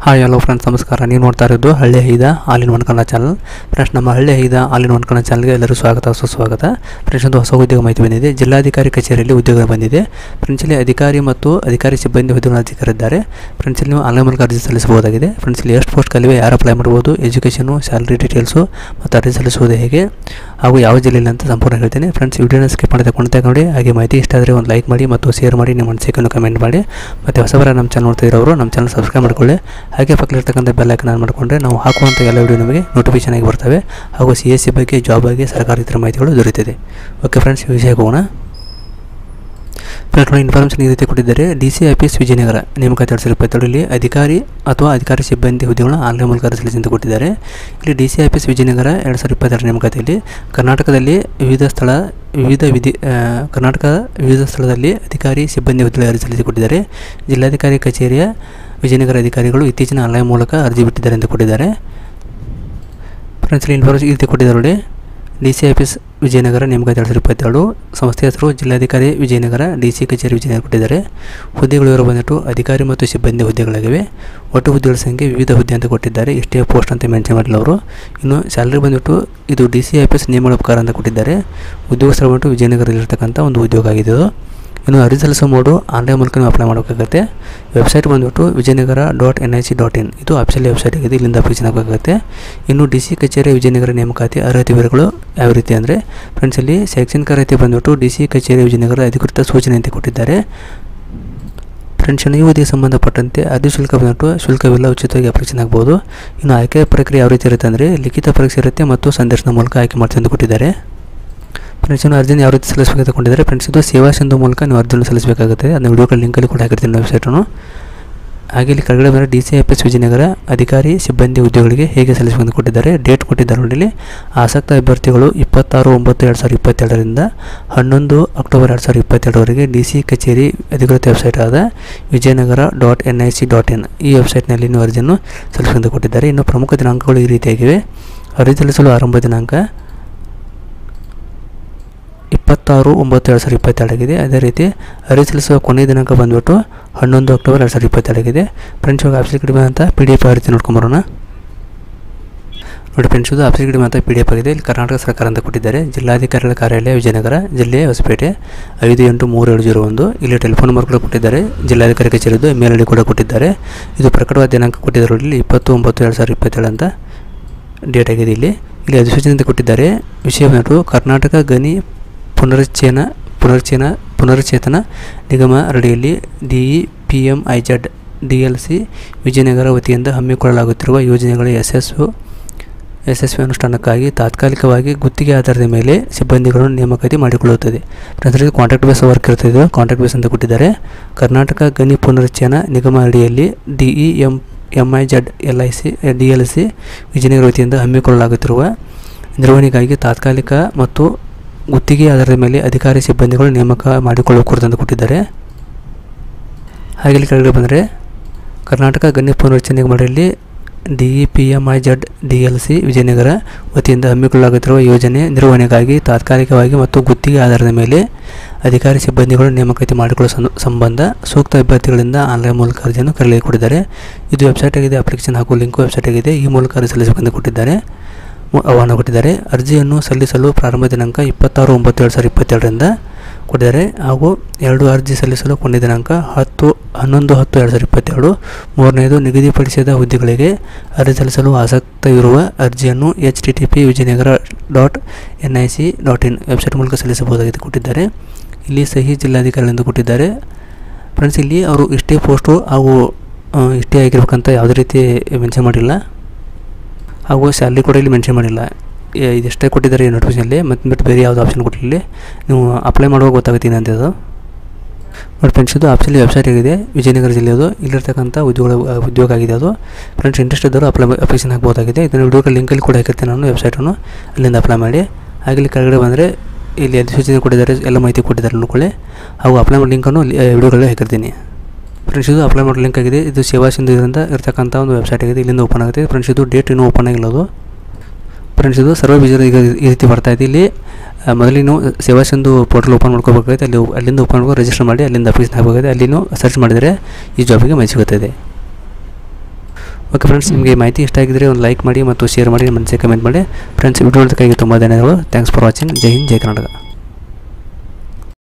hi hello friends ನಮಸ್ಕಾರ ನೀವು ನೋಡ್ತಾ ಇರೋದು Halli Haida all in one Kannada channel friends ನಮ್ಮ Halli Haida all in one Kannada ಚಾನಲ್ಗೆ ಎಲ್ಲರೂ ಸ್ವಾಗತ ಸುಸ್ವಾಗತ ಫ್ರೆಂಡ್ಸ್ ಒಂದು ಹೊಸ ಉದ್ಯೋಗ ಮಾಹಿತಿ ಬಂದಿದೆ ಜಿಲ್ಲಾಧಿಕಾರಿ ಕಚೇರಿಯಲ್ಲಿ ಉದ್ಯೋಗ ಬಂದಿದೆ ಫ್ರೆಂಡ್ಸ್ ಇಲ್ಲಿ ಅಧಿಕಾರಿ ಮತ್ತು ಅಧಿಕಾರಿ ಸಿಬ್ಬಂದಿ ಹುದ್ದೆಗಳ ಅಧಿಕಾರಿದ್ದಾರೆ ಫ್ರೆಂಡ್ಸ್ ಇಲ್ಲಿ ನೀವು ಆನ್ಲೈನ್ ಮೂಲಕ ಅರ್ಜಿ ಸಲ್ಲಿಸಬಹುದಾಗಿದೆ ಫ್ರೆಂಡ್ಸ್ ಇಲ್ಲಿ ಎಷ್ಟು ಪೋಸ್ಟ್ ಕಲಿವೆ ಯಾರು ಅಪ್ಲೈ ಮಾಡ್ಬೋದು ಎಜುಕೇಷನು ಸ್ಯಾಲ್ರಿ ಡೀಟೇಲ್ಸು ಮತ್ತು ಅರ್ಜಿ ಸಲ್ಲಿಸುವುದು ಹೇಗೆ ಹಾಗೂ ಯಾವ ಜಿಲ್ಲೆಯಲ್ಲಿ ಅಂತ ಸಂಪೂರ್ಣ ಹೇಳ್ತೀನಿ ಫ್ರೆಂಡ್ಸ್ ವಿಡಿಯೋನ ಸ್ಕಿಪ್ ಮಾಡಿದ ಕೊಂಡ ನೋಡಿ ಹಾಗೆ ಮಾಹಿತಿ ಇಷ್ಟ ಆದರೆ ಒಂದು ಲೈಕ್ ಮಾಡಿ ಮತ್ತು ಶೇರ್ ಮಾಡಿ ನಿಮ್ಮ ಅನಿಸಿಕೆಯನ್ನು ಕಮೆಂಟ್ ಮಾಡಿ ಮತ್ತು ಹೊಸಬರ ನಮ್ಮ ಚಾನಲ್ ನೋಡ್ತಾ ಇರೋರು ನಮ್ಮ ಚಾನಲ್ ಸಬ್ಸ್ಕ್ರೈಬ್ ಮಾಡ್ಕೊಳ್ಳಿ ಹಾಗೆ ಪಕ್ಕದಲ್ಲಿರ್ತಕ್ಕಂಥ ಬೆಲ್ ಐಕನ್ ಆನ್ ಮಾಡಿಕೊಂಡ್ರೆ ನಾವು ಹಾಕುವಂಥ ಎಲ್ಲ ವಿಡಿಯೋ ನಮಗೆ ನೋಟಿಫಿಕೇಶನ್ ಆಗಿ ಬರ್ತವೆ ಹಾಗೂ ಸಿ ಎಸ್ ಸಿ ಬಗ್ಗೆ ಜಾಬ್ ಬಗ್ಗೆ ಸರ್ಕಾರಿ ಇತರ ಮಾಹಿತಿಗಳು ದೊರೆಯುತ್ತದೆ ಓಕೆ ಫ್ರೆಂಡ್ಸ್ ಈ ವಿಷಯಕ್ಕೆ ಹೋಗೋಣ ಫ್ರೆಂಡ್ಸ್ ನೋಡಿ ಇನ್ಫಾರ್ಮೇಷನ್ ಈ ರೀತಿ ಕೊಟ್ಟಿದ್ದಾರೆ ಡಿ ಸಿ ಆಫೀಸ್ ವಿಜಯನಗರ ನೇಮಕಾತಿ ಎರಡು ಸಾವಿರದ ಇಪ್ಪತ್ತೆರಡರಲ್ಲಿ ಅಧಿಕಾರಿ ಅಥವಾ ಅಧಿಕಾರಿ ಸಿಬ್ಬಂದಿ ಹುದ್ದೆಗಳನ್ನು ಆನ್ಲೈನ್ ಮೂಲಕ ಸಲ್ಲಿಸಿ ಅಂತ ಕೊಟ್ಟಿದ್ದಾರೆ ಇಲ್ಲಿ ಡಿ ಸಿ ಆಫೀಸ್ ವಿಜಯನಗರ ಎರಡು ಸಾವಿರದ ಇಪ್ಪತ್ತೆರಡು ನೇಮಕಾತಿಯಲ್ಲಿ ಕರ್ನಾಟಕದಲ್ಲಿ ವಿವಿಧ ಸ್ಥಳ ವಿವಿಧ ವಿಧಿ ಆ, ಕರ್ನಾಟಕ ವಿವಿಧ ಸ್ಥಳದಲ್ಲಿ ಅಧಿಕಾರಿ ಸಿಬ್ಬಂದಿ ಹುದ್ದೆಗಳ ಅರ್ಜಿ ಸಲ್ಲಿಸಿ ಕೊಟ್ಟಿದ್ದಾರೆ ಜಿಲ್ಲಾಧಿಕಾರಿ ಕಚೇರಿಯ ವಿಜಯನಗರ ಅಧಿಕಾರಿಗಳು ಇತ್ತೀಚಿನ ಆನ್ಲೈನ್ ಮೂಲಕ ಅರ್ಜಿ ಬಿಟ್ಟಿದ್ದಾರೆ ಅಂತ ಕೊಟ್ಟಿದ್ದಾರೆ ಫ್ರೆಂಡ್ಸ್ ಇಲ್ಲಿ ಇನ್ಫಾರ್ಮೇಷನ್ ಈ ರೀತಿ ಕೊಟ್ಟಿದ್ದಾರೆ ನೋಡಿ ಡಿ ಸಿ ಆಫೀಸ್ ವಿಜಯನಗರ ನೇಮಕಾತಿ ಎರಡು ಸಾವಿರದ ಇಪ್ಪತ್ತೆರಡು ಸಂಸ್ಥೆ ಹೆಸರು ಜಿಲ್ಲಾಧಿಕಾರಿ ವಿಜಯನಗರ ಡಿ ಸಿ ಕಚೇರಿ ವಿಜಯನಗರ ಕೊಟ್ಟಿದ್ದಾರೆ ಹುದ್ದೆಗಳು ಇವರು ಬಂದ್ಬಿಟ್ಟು ಅಧಿಕಾರಿ ಮತ್ತು ಸಿಬ್ಬಂದಿ ಹುದ್ದೆಗಳಾಗಿವೆ ಒಟ್ಟು ಹುದ್ದೆಗಳ ಸಂಖ್ಯೆ ವಿವಿಧ ಹುದ್ದೆ ಅಂತ ಕೊಟ್ಟಿದ್ದಾರೆ ಎಷ್ಟೇ ಪೋಸ್ಟ್ ಅಂತ ಮೆನ್ಷನ್ ಮಾಡಿಲ್ಲ ಅವರು ಇನ್ನು ಸ್ಯಾಲ್ರಿ ಬಂದ್ಬಿಟ್ಟು ಇದು ಡಿ ಸಿ ಆಫೀಸ್ ನೇಮಕ ಉಪಕಾರ ಅಂತ ಕೊಟ್ಟಿದ್ದಾರೆ ಉದ್ಯೋಗ ಸ್ಥಳ ಬಂದ್ಬಿಟ್ಟು ವಿಜಯನಗರದಲ್ಲಿರ್ತಕ್ಕಂಥ ಒಂದು ಉದ್ಯೋಗ ಆಗಿದೆ ಇದು ಇನ್ನು ಅರ್ಜಿ ಸಲ್ಲಿಸೋ ಮೋಡು ಆನ್ಲೈನ್ ಮೂಲಕ ನೀವು ಅಪ್ಲೈ ಮಾಡಬೇಕಾಗುತ್ತೆ ವೆಬ್ಸೈಟ್ ಬಂದುಬಿಟ್ಟು Vijayanagara dot N I C dot in ಇದು ಅಫಿಷಿಯಲ್ ವೆಬ್ಸೈಟ್ ಆಗಿದೆ ಇಲ್ಲಿಂದ ಅಪ್ಲಿಕೇಶನ್ ಆಗಬೇಕಾಗುತ್ತೆ ಇನ್ನು ಡಿ ಸಿ ಕಚೇರಿ ವಿಜಯನಗರ ನೇಮಕಾತಿ ಅರ್ಹತೆ ವಿವರಗಳು ಯಾವ ರೀತಿ ಅಂದರೆ ಫ್ರೆಂಡ್ಸ್ ಇಲ್ಲಿ ಶೈಕ್ಷಣಿಕ ಅರ್ಹತೆ ಬಂದುಬಿಟ್ಟು ಡಿ ಸಿ ಕಚೇರಿ ವಿಜಯನಗರ ಅಧಿಕೃತ ಸೂಚನೆ ಅಂತ ಕೊಟ್ಟಿದ್ದಾರೆ ಫ್ರೆಂಡ್ಸ್ ಈ ಹುದ್ದೆಗೆ ಸಂಬಂಧಪಟ್ಟಂತೆ ಅರ್ಜಿ ಶುಲ್ಕ ಬಂದ್ಬಿಟ್ಟು ಶುಲ್ಕವಿಲ್ಲ ಉಚಿತವಾಗಿ ಅಪ್ಲಿಕೇಶನ್ ಆಗ್ಬೋದು ಇನ್ನು ಆಯ್ಕೆ ಪ್ರಕ್ರಿಯೆ ಯಾವ ರೀತಿ ಇರುತ್ತೆ ಅಂದರೆ ಲಿಖಿತ ಪರೀಕ್ಷೆ ಇರುತ್ತೆ ಮತ್ತು ಸಂದರ್ಶನ ಮೂಲಕ ಆಯ್ಕೆ ಮಾಡ್ತೀವಿ ಅಂತ ಕೊಟ್ಟಿದ್ದಾರೆ ಫ್ರೆಂಡ್ಸ್ ಇನ್ನು ಅರ್ಜಿನ ಯಾವ ರೀತಿ ಸಲ್ಲಿಸಬೇಕಂತ ಕೊಂಡಿದ್ದಾರೆ ಫ್ರೆಂಡ್ಸ್ ಇದು ಸೇವಾ ಸಿಂಧು ಮೂಲಕ ನೀವು ಅರ್ಜಿಯನ್ನು ಸಲ್ಲಿಸಬೇಕಾಗುತ್ತೆ ಅದನ್ನ ವಿಡಿಯೋ ಲಿಂಕಲ್ಲಿ ಕೂಡ ಹಾಕಿರ್ತೀನಿ ವೆಬ್ಸೈಟನ್ನು ಹಾಗೆ ಇಲ್ಲಿ ಕೆಳಗಡೆ ಬಂದರೆ D C F S Vijayanagara ಅಧಿಕಾರಿ ಸಿಬ್ಬಂದಿ ಉದ್ಯೋಗಿಗಳಿಗೆ ಹೇಗೆ ಸಲ್ಲಿಸಬೇಕಂತ ಕೊಟ್ಟಿದ್ದಾರೆ ಡೇಟ್ ಕೊಟ್ಟಿದ್ದಾರೆ ನೋಡಿ ಇಲ್ಲಿ ಆಸಕ್ತ ಅಭ್ಯರ್ಥಿಗಳು ಇಪ್ಪತ್ತಾರು ಒಂಬತ್ತು ಎರಡು ಸಾವಿರದ ಇಪ್ಪತ್ತೆರಡರಿಂದ ಹನ್ನೊಂದು ಅಕ್ಟೋಬರ್ ಎರಡು ಸಾವಿರದ ಇಪ್ಪತ್ತೆರಡರವರೆಗೆ ಡಿ ಸಿ ಕಚೇರಿ ಅಧಿಕೃತ ವೆಬ್ಸೈಟ್ ಆದ Vijayanagara dot N I C dot in ಈ ವೆಬ್ಸೈಟ್ನಲ್ಲಿ ನೀವು ಅರ್ಜಿಯನ್ನು ಸಲ್ಲಿಸಬೇಕಂತ ಕೊಟ್ಟಿದ್ದಾರೆ ಇನ್ನು ಪ್ರಮುಖ ದಿನಾಂಕಗಳು ಈ ರೀತಿಯಾಗಿವೆ ಅರ್ಜಿ ಸಲ್ಲಿಸಲು ಆರಂಭ ದಿನಾಂಕ ಇಪ್ಪತ್ತಾರು ಒಂಬತ್ತು ಎರಡು ಸಾವಿರದ ಇಪ್ಪತ್ತೆರಡಾಗಿದೆ ಅದೇ ರೀತಿ ಅರ್ಜಿ ಸಲ್ಲಿಸುವ ಕೊನೆಯ ದಿನಾಂಕ ಬಂದುಬಿಟ್ಟು ಹನ್ನೊಂದು ಅಕ್ಟೋಬರ್ ಎರಡು ಸಾವಿರದ ಇಪ್ಪತ್ತೆರಡಾಗಿದೆ ಫ್ರೆಂಡ್ಸ್ ಇವಾಗ ಆಫೀಸ್ ಕಡಿಮೆ ಅಂತ ಪಿ ಡಿ ಎಫ್ ರೀತಿ ನೋಡ್ಕೊಂಬರೋಣ ನೋಡಿ ಫ್ರೆಂಡ್ಸ್ ಇದು ಆಫೀಸ್ ಕಡಿಮೆ ಅಂತ ಪಿ ಡಿ ಎಫ್ ಆಗಿದೆ ಇಲ್ಲಿ ಕರ್ನಾಟಕ ಸರ್ಕಾರ ಅಂತ ಕೊಟ್ಟಿದ್ದಾರೆ ಜಿಲ್ಲಾಧಿಕಾರಿಗಳ ಕಾರ್ಯಾಲಯ ವಿಜಯನಗರ ಜಿಲ್ಲೆ ಹೊಸಪೇಟೆ ಐದು ಎಂಟು ಮೂರು ಏಳು ಜೀರೋ ಒಂದು ಇಲ್ಲಿ ಟೆಲಿಫೋನ್ ನಂಬರ್ ಕೂಡ ಕೊಟ್ಟಿದ್ದಾರೆ ಜಿಲ್ಲಾಧಿಕಾರಿ ಕಚೇರಿದು ಮೇಲ್ ಐ ಡಿ ಕೂಡ ಕೊಟ್ಟಿದ್ದಾರೆ ಇದು ಪ್ರಕಟವಾದ ದಿನಾಂಕ ಕೊಟ್ಟಿದ್ದಾರೆ ಇಲ್ಲಿ ಇಪ್ಪತ್ತು ಒಂಬತ್ತು ಎರಡು ಸಾವಿರದ ಇಪ್ಪತ್ತೇಳು ಅಂತ ಡೇಟ್ ಆಗಿದೆ ಇಲ್ಲಿ ಇಲ್ಲಿ ಅಧಿಸೂಚನೆ ಅಂತ ಕೊಟ್ಟಿದ್ದಾರೆ ವಿಷಯ ಬಂದ್ಬಿಟ್ಟು ಕರ್ನಾಟಕ ಗಣಿ ಪುನರುಚ್ಚೇನ ಪುನರ್ಚೇನ ಪುನರ್ಚೇತನ ನಿಗಮ ಅಡಿಯಲ್ಲಿ D E P M I Z D L C Vijayanagara ವತಿಯಿಂದ ಹಮ್ಮಿಕೊಳ್ಳಲಾಗುತ್ತಿರುವ ಯೋಜನೆಗಳ ಯಶಸ್ಸು ಯಶಸ್ವಿ ಅನುಷ್ಠಾನಕ್ಕಾಗಿ ತಾತ್ಕಾಲಿಕವಾಗಿ ಗುತ್ತಿಗೆ ಆಧಾರದ ಮೇಲೆ ಸಿಬ್ಬಂದಿಗಳನ್ನು ನೇಮಕಾತಿ ಮಾಡಿಕೊಳ್ಳುತ್ತದೆ ಅದರಲ್ಲಿ ಕಾಂಟ್ರಾಕ್ಟ್ ಬೇಸ್ ವರ್ಕ್ ಇರ್ತದೆ ಕಾಂಟ್ರಾಕ್ಟ್ ಬೇಸ್ ಅಂತ ಕೊಟ್ಟಿದ್ದಾರೆ ಕರ್ನಾಟಕ ಗಣಿ ಪುನರುಚ್ಚೇನ ನಿಗಮ ಅಡಿಯಲ್ಲಿ D E M M I Z L I C D L C Vijayanagara ವತಿಯಿಂದ ಹಮ್ಮಿಕೊಳ್ಳಲಾಗುತ್ತಿರುವ ನಿರ್ವಹಣೆಗಾಗಿ ತಾತ್ಕಾಲಿಕ ಮತ್ತು ಗುತ್ತಿಗೆ ಆಧಾರದ ಮೇಲೆ ಅಧಿಕಾರಿ ಸಿಬ್ಬಂದಿಗಳು ನೇಮಕ ಮಾಡಿಕೊಳ್ಳುವ ಕುರಿತು ಅಂತ ಕೊಟ್ಟಿದ್ದಾರೆ ಹಾಗೆ ಇಲ್ಲಿ ಕೆಳಗಡೆ ಬಂದರೆ ಕರ್ನಾಟಕ ಗಣ್ಯ ಪುನರ್ರಚನೆ ನಿಗಮದಲ್ಲಿ D E P M I Z D L C Vijayanagara ವತಿಯಿಂದ ಹಮ್ಮಿಕೊಳ್ಳಲಾಗುತ್ತಿರುವ ಯೋಜನೆ ನಿರ್ವಹಣೆಗಾಗಿ ತಾತ್ಕಾಲಿಕವಾಗಿ ಮತ್ತು ಗುತ್ತಿಗೆ ಆಧಾರದ ಮೇಲೆ ಅಧಿಕಾರಿ ಸಿಬ್ಬಂದಿಗಳು ನೇಮಕಾತಿ ಮಾಡಿಕೊಳ್ಳುವ ಸಂ- ಸಂಬಂಧ ಸೂಕ್ತ ಅಭ್ಯರ್ಥಿಗಳಿಂದ ಆನ್ಲೈನ್ ಮೂಲಕ ಅರ್ಜಿಯನ್ನು ಕರೆಯಲು ಕೊಟ್ಟಿದ್ದಾರೆ ಇದು ವೆಬ್ಸೈಟ್ ಆಗಿದೆ ಅಪ್ಲಿಕೇಶನ್ ಹಾಗೂ ಲಿಂಕ್ ವೆಬ್ಸೈಟ್ ಆಗಿದೆ ಈ ಮೂಲಕ ಅರ್ಜಿ ಸಲ್ಲಿಸಬೇಕೆಂದು ಕೊಟ್ಟಿದ್ದಾರೆ ಮು- ಆಹ್ವಾನ ಕೊಟ್ಟಿದ್ದಾರೆ ಅರ್ಜಿಯನ್ನು ಸಲ್ಲಿಸಲು ಪ್ರಾರಂಭ ದಿನಾಂಕ ಇಪ್ಪತ್ತಾರು ಒಂಬತ್ತು ಎರಡು ಸಾವಿರದ ಇಪ್ಪತ್ತೆರಡರಿಂದ ಕೊಟ್ಟಿದ್ದಾರೆ ಹಾಗೂ ಎರಡು ಅರ್ಜಿ ಸಲ್ಲಿಸಲು ಕೊನೆಯ ದಿನಾಂಕ ಹತ್ತು ಹನ್ನೊಂದು ಹತ್ತು ಎರಡು ಸಾವಿರದ ಇಪ್ಪತ್ತೆರಡು ಮೂರನೇದು ನಿಗದಿಪಡಿಸಿದ ಹುದ್ದೆಗಳಿಗೆ ಅರ್ಜಿ ಸಲ್ಲಿಸಲು ಆಸಕ್ತ ಇರುವ ಅರ್ಜಿಯನ್ನು H T T P Vijayanagara dot N I C dot in website ಮೂಲಕ ಸಲ್ಲಿಸಬಹುದಾಗಿದೆ ಕೊಟ್ಟಿದ್ದಾರೆ ಇಲ್ಲಿ ಸಹಿ ಜಿಲ್ಲಾಧಿಕಾರಿಗಳಿಂದ ಕೊಟ್ಟಿದ್ದಾರೆ ಫ್ರೆಂಡ್ಸ್ ಇಲ್ಲಿ ಅವರು ಇಷ್ಟೇ ಪೋಸ್ಟು ಹಾಗೂ ಆ, ಇಷ್ಟೇ ಆಗಿರ್ಬೇಕಂತ ಯಾವುದೇ ರೀತಿ ಮೆನ್ಷನ್ ಮಾಡಿಲ್ಲ ಹಾಗೂ ಸ್ಯಾಲ್ರಿ ಕೂಡ ಇಲ್ಲಿ ಮೆನ್ಷನ್ ಮಾಡಿಲ್ಲ ಎ- ಇದೆಷ್ಟೇ ಕೊಟ್ಟಿದ್ದಾರೆ ಈ ನೋಟಿಫಿಕೇಷನಲ್ಲಿ ಮತ್ತು ಬಿಟ್ಟು ಬೇರೆ ಯಾವುದು ಆಪ್ಷನ್ ಕೊಟ್ಟಿಲ್ಲ ನೀವು ಅಪ್ಲೈ ಮಾಡುವಾಗ ಗೊತ್ತಾಗುತ್ತೆ ಏನಂತ ಅದು ಬಟ್ ಫ್ರೆಂಡ್ಸ್ ಇದು ಆಪ್ಷನ್ಲಿ ವೆಬ್ಸೈಟ್ ಆಗಿದೆ ವಿಜಯನಗರ ಜಿಲ್ಲೆಯದು ಇಲ್ಲಿರ್ತಕ್ಕಂಥ ಉದ್ಯೋಗ ಉದ್ಯೋಗ ಆಗಿದೆ ಅದು ಫ್ರೆಂಡ್ಸ್ ಇಂಟ್ರೆಸ್ಟ್ ಇದ್ದವರು ಅಪ್ಲೈ ಅಪ್ಲಿಕೇಶನ್ ಹಾಕ್ಬೋದಾಗಿದೆ ಇದನ್ನು ವಿಡಿಯೋ ಲಿಂಕಲ್ಲಿ ಕೂಡ ಹಾಕಿರ್ತೀನಿ ನಾನು ವೆಬ್ಸೈಟನ್ನು ಅಲ್ಲಿಂದ ಅಪ್ಲೈ ಮಾಡಿ ಹಾಗೆ ಇಲ್ಲಿ ಕೆಳಗಡೆ ಬಂದರೆ ಇಲ್ಲಿ ಅಧಿಸೂಚನೆ ಕೊಟ್ಟಿದ್ದಾರೆ ಎಲ್ಲ ಮಾಹಿತಿ ಕೊಟ್ಟಿದ್ದಾರೆ ನೋಡ್ಕೊಳ್ಳಿ ಹಾಗೂ ಅಪ್ಲೈ ಮಾಡೋ ಲಿಂಕನ್ನು ವಿಡಿಯೋಗಳಲ್ಲಿ ಹಾಕಿರ್ತೀನಿ ಫ್ರೆಂಡ್ಸ್ ಇದು ಅಪ್ಲೈ ಮಾಡೋ ಲಿಂಕ್ ಆಗಿದೆ ಇದು ಸೇವಾ ಸಿಂಧು ಇದರಿಂದ ಇರ್ತಕ್ಕಂಥ ಒಂದು ವೆಬ್ಸೈಟ್ ಆಗಿದೆ ಇಲ್ಲಿಂದ ಓಪನ್ ಆಗುತ್ತೆ ಫ್ರೆಂಡ್ಸ್ ಇದು ಡೇಟ್ ಇನ್ನೂ ಓಪನ್ ಆಗಿಲ್ಲ ಅದು ಫ್ರೆಂಡ್ಸ್ ಇದು ಸರ್ವ ಬೀಜ ಈಗ ಈ ರೀತಿ ಬರ್ತಾ ಇದೆ ಇಲ್ಲಿ ಆ, ಮೊದಲು ನೀವು ಸೇವಾ ಸಿಂಧು ಪೋರ್ಟಲ್ ಓಪನ್ ಮಾಡ್ಕೋಬೇಕಾಗುತ್ತೆ ಅಲ್ಲಿ ಅಲ್ಲಿಂದ ಓಪನ್ ಮಾಡ್ಕೊಂಡು ರಿಜಿಸ್ಟರ್ ಮಾಡಿ ಅಲ್ಲಿಂದ ಅಪ್ಲಿಕೇಶನ್ ಹಾಕಬೇಕಾಗುತ್ತೆ ಅಲ್ಲಿ ನೀವು ಸರ್ಚ್ ಮಾಡಿದರೆ ಈ ಜಾಬಿಗೆ ಮೈ ಸಿಗುತ್ತದೆ ಓಕೆ ಫ್ರೆಂಡ್ಸ್ ನಿಮಗೆ ಈ ಮಾಹಿತಿ ಇಷ್ಟ ಆಗಿದ್ರೆ ಒಂದು ಲೈಕ್ ಮಾಡಿ ಮತ್ತು ಶೇರ್ ಮಾಡಿ ಮನಸ್ಸಿಗೆ ಕಮೆಂಟ್ ಮಾಡಿ ಫ್ರೆಂಡ್ಸ್ ವಿಡಿಯೋ ನೋಡೋದಕ್ಕಾಗಿ ತುಂಬ ಧನ್ಯವಾದಗಳು ಥ್ಯಾಂಕ್ಸ್ ಫಾರ್ ವಾಚಿಂಗ್ ಜೈ ಹಿಂದ್ ಜೈ ಕರ್ನಾಟಕ